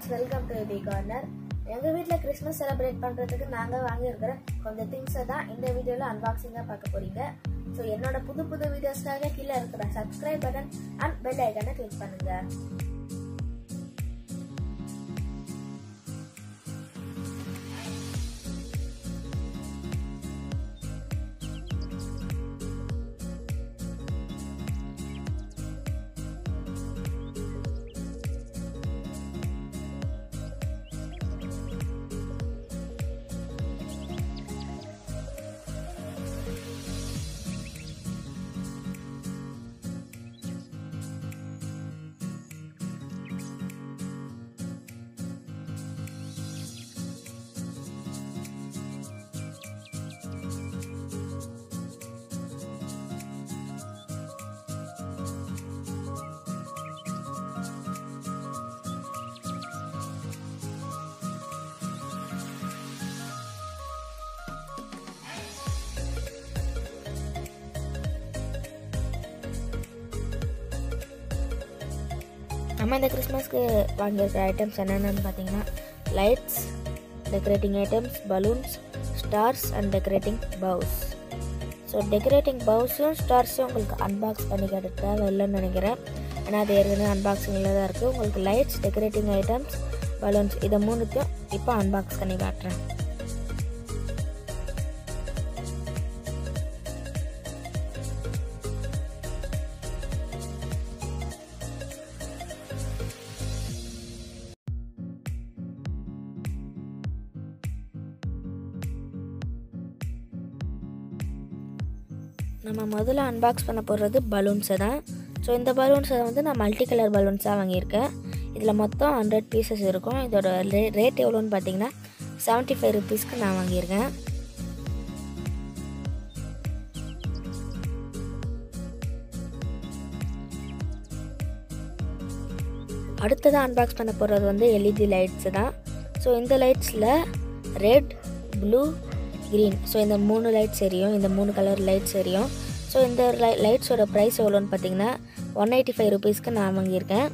viewers welcome to the corner எங்கள் வீட்டில் Christmas celebrate பண்ணுறதுக்கு நாங்கள் வாங்கியிருக்கிற கொஞ்சம் திங்ஸை தான் இந்த வீடியோவில் அன்பாக்சிங்காக பார்க்க போறீங்க ஸோ என்னோட புது புது வீடியோஸ்க்காக கீழே இருக்கிற சப்ஸ்கிரைப் பட்டன் அண்ட் பெல் ஐக்கனை கிளிக் பண்ணுங்க நம்ம இந்த கிறிஸ்மஸ்க்கு வாங்கியிருக்கிற ஐட்டம்ஸ் என்னென்னு பார்த்தீங்கன்னா lights decorating items balloons stars and decorating bows so decorating பவுஸும் ஸ்டார்ஸும் உங்களுக்கு அன்பாக்ஸ் பண்ணி காட்ட தேவையில்லைன்னு நினைக்கிறேன் ஏன்னா அது ஏற்கனவே அன்பாக்சிங்கில் தான் இருக்குது உங்களுக்கு லைட்ஸ் டெக்கரேட்டிங் ஐட்டம்ஸ் பலூன்ஸ் இதை மூணுத்தையும் இப்போ அன்பாக்ஸ் பண்ணி காட்டுறேன் நம்ம முதல்ல அன்பாக்ஸ் பண்ண போகிறது பலூன்ஸை தான் ஸோ இந்த பலூன்ஸை வந்து நான் மல்டி கலர் பலூன்ஸாக வாங்கியிருக்கேன் இதில் மொத்தம் ஹண்ட்ரட் பீசஸ் இருக்கும் இதோட ரே ரேட் எவ்வளோன்னு பார்த்தீங்கன்னா செவன்ட்டி ஃபைவ் ருபீஸ்க்கு நான் வாங்கியிருக்கேன் அடுத்ததாக அன்பாக்ஸ் பண்ண போகிறது வந்து எல்இடி லைட்ஸு தான் ஸோ இந்த லைட்ஸில் ரெட் ப்ளூ க்ரீன் ஸோ இந்த மூணு லைட்ஸ் எரியும் இந்த மூணு கலர் லைட்ஸ் எரியும் ஸோ இந்த லை லைட்ஸோட ப்ரைஸ் எவ்வளோன்னு பார்த்தீங்கன்னா ஒன் எயிட்டி ஃபைவ் ருபீஸ்க்கு நான் வாங்கியிருக்கேன்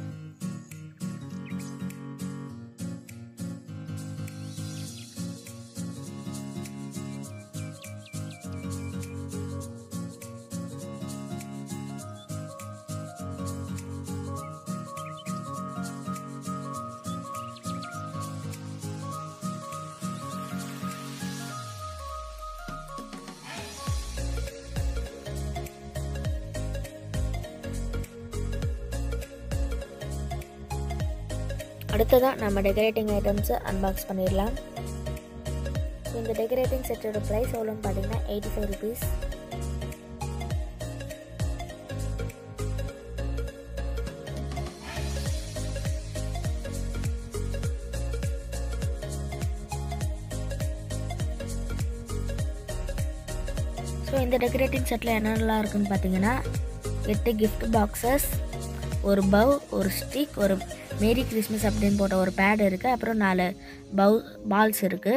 அடுத்ததாக நம்ம டெக்கரேட்டிங் ஐட்டம்ஸை அன்பாக்ஸ் பண்ணிடலாம் ஸோ இந்த டெக்கரேட்டிங் செட்டோட ப்ரைஸ் எவ்வளோன்னு பார்த்தீங்கன்னா எயிட்டி ஃபைவ் ருபீஸ் ஸோ இந்த டெக்கரேட்டிங் செட்டில் என்னென்னலாம் இருக்குன்னு பார்த்தீங்கன்னா எட்டு கிஃப்ட் பாக்ஸஸ் ஒரு பவ் ஒரு ஸ்டிக் ஒரு மேரி கிறிஸ்மஸ் அப்படின்னு போட்ட ஒரு பேட் இருக்குது அப்புறம் நாலு பவு பால்ஸ் இருக்குது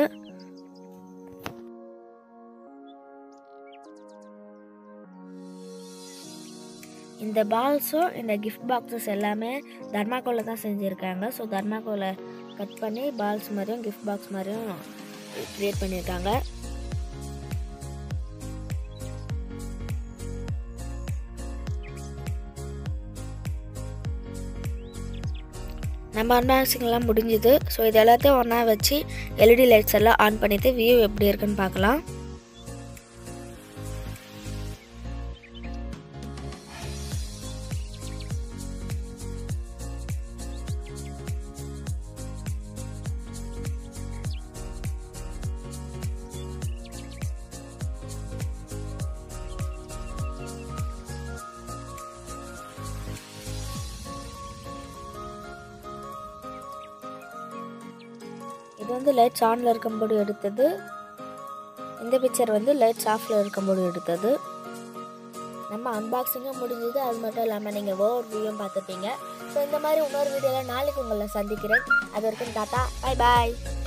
இந்த பால்ஸும் இந்த கிஃப்ட் பாக்ஸஸ் எல்லாமே தர்மாக்கோவில் தான் செஞ்சுருக்காங்க ஸோ தர்மாக்கோவில் கட் பண்ணி பால்ஸ் மாதிரியும் கிஃப்ட் பாக்ஸ் மாதிரியும் க்ரியேட் பண்ணியிருக்காங்க நம்ம அன்பாக்சிங்லாம் முடிஞ்சுது ஸோ இது எல்லாத்தையும் ஒன்றா வச்சு எல்இடி லைட்ஸ் எல்லாம் ஆன் பண்ணிவிட்டு வியூ எப்படி இருக்குன்னு பார்க்கலாம் இது வந்து லைட்ஸ் ஆனில் இருக்கும்போது எடுத்தது இந்த பிக்சர் வந்து லைட்ஸ் ஆஃபில் இருக்கும்போது எடுத்தது நம்ம அன்பாக்சிங்கும் முடிஞ்சது அது மட்டும் இல்லாமல் நீங்கள் ஓவர் வியூவும் பார்த்துப்பீங்க ஸோ இந்த மாதிரி இன்னொரு வீடியோவில் நாளைக்கு உங்களை சந்திக்கிறேன் அது வரைக்கும் டாட்டா பாய் பாய்